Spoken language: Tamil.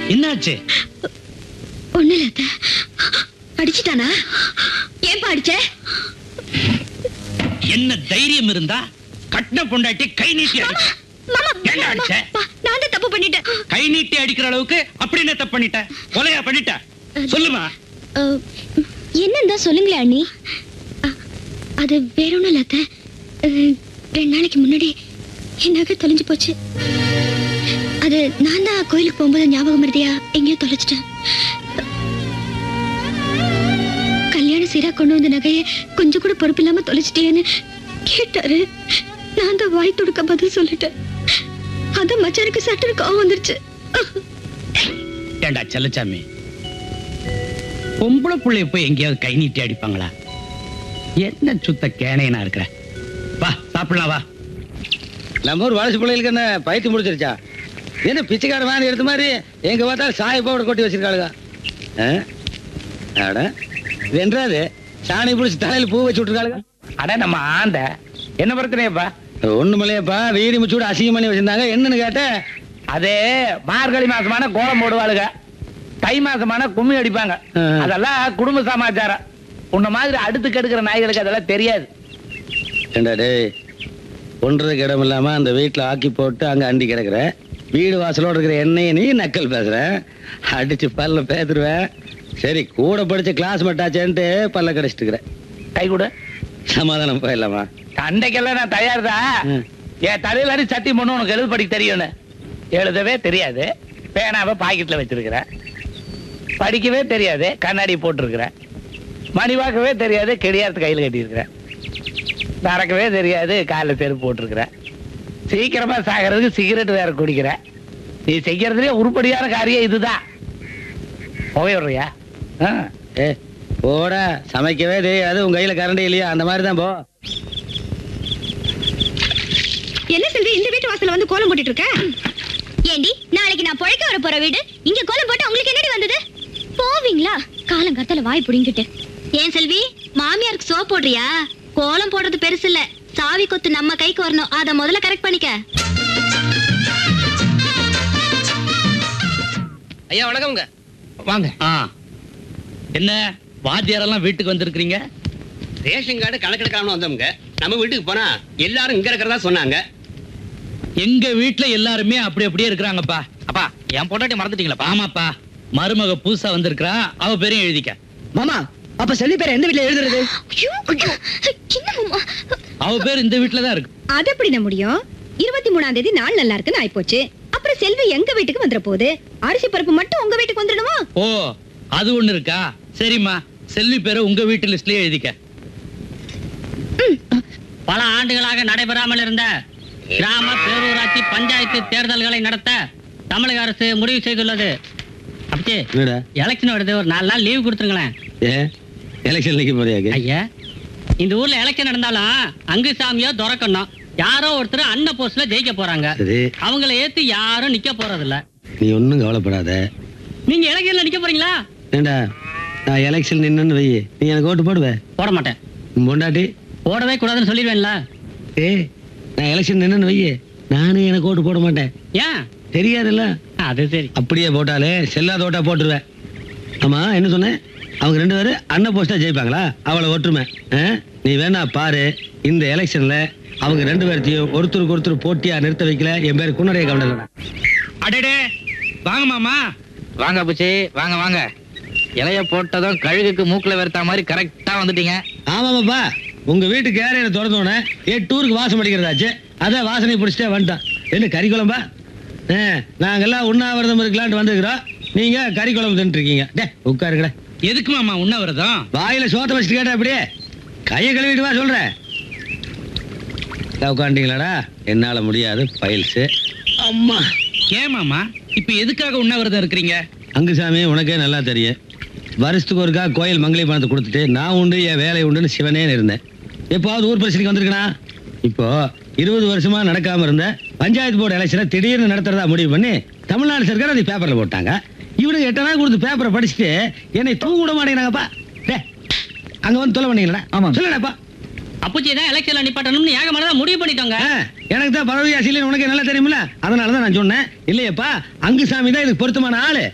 என்னாச்சு ஒண்ணு இல்ல அத்தை. அடிச்சிட்டானா ஏன்பா அடிச்ச என்ன தைரியம் இருந்தா கட்டின பொண்டாட்டி கை நீட்டி அடிச்ச மாமா ஏன்டா அடிச்ச? பா, நான் தான் தப்பு பண்ணிட்டேன் கை நீட்டி அடிக்கிற அளவுக்கு அப்படி என்ன தப்பு பண்ணிட்ட கொலையா பண்ணிட்ட சொல்லுமா அஹ், என்னன்னு தான் சொல்லுங்களேன் அண்ணி அ- அது வேற ஒண்ணும் இல்ல அத்தை. அஹ், ரெண்டு நாளைக்கு முன்னாடி என் நகை தொலைஞ்சு போச்சு அது நான் தான் கோயிலுக்கு போகும்போது ஞாபகம் மருதியா எங்கேயோ தொலைச்சிட்டேன் கல்யாண சீரா கொண்டு வந்த நகையை கொஞ்சம் கூட பொறுப்பு இல்லாம தொலைச்சிட்டேன்னு கேட்டாரு நான் தான் வாய் துடுக்க பதில் சொல்லிட்டேன் அதான் மச்சானுக்கு சட்டுன்னு கோவம் வந்துருச்சு ஏண்டா செல்லச்சாமி பொம்பளை புள்ளைய போய் எங்கேயாவது கை நீட்டி அடிப்பாங்களா என்ன சுத்த கேனையனா இருக்கிற வா சாப்பிடலாம் வா நம்ம ஊர் வளர்ச்சி பிள்ளைகளுக்கு என்ன பயிற்சி முடிச்சிருச்சா என்ன பிச்சைக்கார மாதிரி எடுத்த மாதிரி எங்க பார்த்தாலும் சாய பவுடர் கொட்டி வச்சிருக்காளுங்க ஆ? அட வென்றாது சாணி பிடிச்சி தலையில பூ வச்சு விட்டுருக்காளுங்க அட நம்ம ஆந்த என்ன பிரச்சனையப்பா ஒண்ணுமில்லையப்பா வீடி முச்சூடு அசிங்கம் பண்ணி வச்சிருந்தாங்க என்னன்னு கேட்டேன் அது மார்கழி மாசமான கோலம் போடுவாளுங்க தை மாசமான கும்மி அடிப்பாங்க ஆ. அதெல்லாம் குடும்ப சமாச்சாரம் உன்ன மாதிரி அடுத்துக்கு எடுக்கிற நாய்களுக்கு அதெல்லாம் தெரியாது ஏண்டா டேய் ஒன்றதுக்கு இடம் இல்லாம அந்த வீட்டுல ஆக்கி போட்டு அங்க அண்டி கிடக்குற வீடு வாசலோட இருக்கிற எண்ணெயை நீ நக்கல் பேசுற அடிச்சு பல்ல பேத்துருவேன் சரி கூட படிச்ச கிளாஸ் மட்டாச்சேன்ட்டு பல்ல கடிச்சிட்டு இருக்கிறேன் கை கூட சமாதானம் போயிடலாமா சண்டைக்கெல்லாம் நான் தயார் தான் ம். என் தலையில அடி சட்டி பண்ணு உனக்கு எழுத படிக்க தெரியும்னு எழுதவே தெரியாது பேனாவை பாக்கெட்ல வச்சிருக்கிறேன் படிக்கவே தெரியாது கண்ணாடி போட்டிருக்கிறேன் மணி பார்க்கவே தெரியாது கெடியாரத்து கையில் கட்டியிருக்கிறேன் நடக்கவே தெரியாது காலில் செருப்பு போட்டிருக்கிறேன் சீக்கிரமா சாகிறதுக்கு சிகரெட் வேற குடிக்கிறேன் நீ செய்யறதுலயே உருப்படியான காரியம் இதுதான் போயிடுறியா ஆ ஏ போடா சமைக்கவே தெரியாது உங்க கையில கரண்ட் இல்லையா அந்த மாதிரி தான் போ என்ன செல்வி இந்த வீட்டு வாசல்ல வந்து கோலம் போட்டுட்டு இருக்க ஏண்டி நாளைக்கு நான் பொழைக்க வர போற வீடு இங்க கோலம் போட்டு உங்களுக்கு என்னடி வந்தது போவீங்களா காலங்காத்தால வாய் புடிங்கிட்டு ஏன் செல்வி மாமியாருக்கு சோப் போடுறியா கோலம் போடுறது பெருசு இல்ல சாவி கொத்து நம்ம கைக்கு வரணும் அத முதல்ல கரெக்ட் பண்ணிக்க ஐயா வணக்கம்ங்க வாங்க ஆ என்ன வாத்தியாரெல்லாம் வீட்டுக்கு வந்திருக்கிறீங்க ரேஷன் கார்டு கணக்கெடுக்கலாம்னு வந்தோம்ங்க நம்ம வீட்டுக்கு போனா எல்லாரும் இங்க இருக்கிறதா சொன்னாங்க எங்க வீட்டுல எல்லாருமே அப்படி அப்படியே இருக்கிறாங்கப்பா அப்பா என் பொண்டாட்டி மறந்துட்டீங்களா ஆமாப்பா மருமக புதுசா வந்திருக்கிறா அவ பேரையும் எழுதிக்க மாமா அப்ப செல்வி பேர் எந்த வீட்டுல எழுதுறது அவ பேர் இந்த வீட்டுல தான் இருக்கு அது எப்படிண்ண முடியும் இருபத்தி மூணாம் தேதி நாள் நல்லா இருக்குன்னு ஆயிப்போச்சு அப்புறம் செல்வி எங்க வீட்டுக்கு வந்துட போகுது அரிசி பருப்பு மட்டும் உங்க வீட்டுக்கு வந்துடணுமா ஓ அது ஒண்ணு இருக்கா சரிம்மா செல்வி பேரை உங்க வீட்டு லிஸ்ட்லயே எழுதிக்க பல ஆண்டுகளாக நடைபெறாமல் இருந்த கிராம பேரூராட்சி பஞ்சாயத்து தேர்தல்களை நடத்த தமிழக அரசு முடிவு செய்துள்ளது அப்படி என்னடா எலெக்ஷன் வருது ஒரு நாலு நாள் லீவ் கொடுத்துருங்களேன் ஏ எலெக்ஷன் நிக்க போறியாக்கு ஐயா இந்த ஊர்ல எலெக்ஷன் நடந்தாலும் அங்கு சாமியோ துறக்கணும் யாரோ ஒருத்தர் அன்ன போஸ்ட்ல ஜெயிக்க போறாங்க சரி அவங்கள ஏத்து யாரும் நிக்க போறது இல்ல நீ ஒண்ணும் கவலைப்படாத நீங்க எலெக்ஷன்ல நிக்க போறீங்களா ஏண்டா நான் எலெக்ஷன் நின்னு வை நீ எனக்கு ஓட்டு போடுவ போட மாட்டேன் உன் பொண்டாட்டி போடவே கூடாதுன்னு சொல்லிடுவேன்ல ஏய் நான் எலெக்ஷன் நின்னு வை நானும் எனக்கு ஓட்டு போட மாட்டேன் ஏன் தெரியாதுல்ல அது சரி அப்படியே போட்டாலே செல்லாத ஓட்டா போட்டுருவேன் ஆமா என்ன சொன்னேன் அவங்க ரெண்டு பேரும் அண்ணன் போஸ்டா ஜெயிப்பாங்களா அவளை ஒற்றுமை ஆ? நீ வேணா பாரு இந்த எலெக்ஷன்ல அவங்க ரெண்டு பேர்த்தையும் ஒருத்தருக்கு ஒருத்தர் போட்டியா நிறுத்த வைக்கல என் பேர் குன்னடைய கவுண்டர் அடடே வாங்க மாமா வாங்க புச்சி வாங்க வாங்க இலைய போட்டதும் கழுகுக்கு மூக்குல வெறுத்தா மாதிரி கரெக்டா வந்துட்டீங்க ஆமாமாப்பா உங்க வீட்டு கேரையில திறந்தோடனே எட்டு ஊருக்கு வாசம் அடிக்கிறதாச்சு அதான் வாசனை பிடிச்சிட்டே வந்துட்டான் என்ன கறி குழம்பா ஆ, நாங்கெல்லாம் உண்ணாவிரதம் இருக்கலான்ட்டு வந்துருக்கிறோம் நீங்க கறி குழம்பு தின்னுட்டு இருக்கீங்க டே உட்காருங்கடா எதுக்கு மாமா உண்ணாவிரதம் வாயில சோத்த வச்சுட்டு கேட்டா அப்படியே கையை கழுவிட்டு வா சொல்றேன் உட்காந்துட்டீங்களாடா என்னால முடியாது பைல்ஸ் அம்மா ஏன் மாமா இப்ப எதுக்காக உண்ணாவிரதம் இருக்கிறீங்க அங்குசாமி உனக்கே நல்லா தெரியும் வருஷத்துக்கு ஒருக்கா கோயில் மங்களி பணத்தை கொடுத்துட்டு நான் உண்டு என் வேலை உண்டுன்னு சிவனே இருந்தேன் எப்போவாவது ஊர் பிரச்சனைக்கு வந்திருக்கனா இப்போ இருபது வருஷமா நடக்காம இருந்த பஞ்சாயத்து போர்டு எலெக்ஷனை திடீர்னு நடத்துறதா முடிவு பண்ணி தமிழ்நாடு சர்க்கார் அதை பேப்பர்ல போட்டாங்க இவனுக்கு எட்டனா கொடுத்து பேப்பரை படிச்சுட்டு என்னை தூங்க விட மாட்டேங்கிறாங்கப்பா டே அங்க வந்து தொலை பண்ணீங்களா ஆமா சொல்லடப்பா அப்புச்சி தான் எலெக்ஷன்ல நிப்பாட்டணும்னு ஏகமானதா முடிவு பண்ணிட்டோங்க ஆ, எனக்கு தான் பதவி ஆசையில் உனக்கு நல்லா தெரியுமில்ல அதனால தான் நான் சொன்னேன் இல்லையப்பா அங்குசாமி தான் இதுக்கு பொருத்தமான ஆளு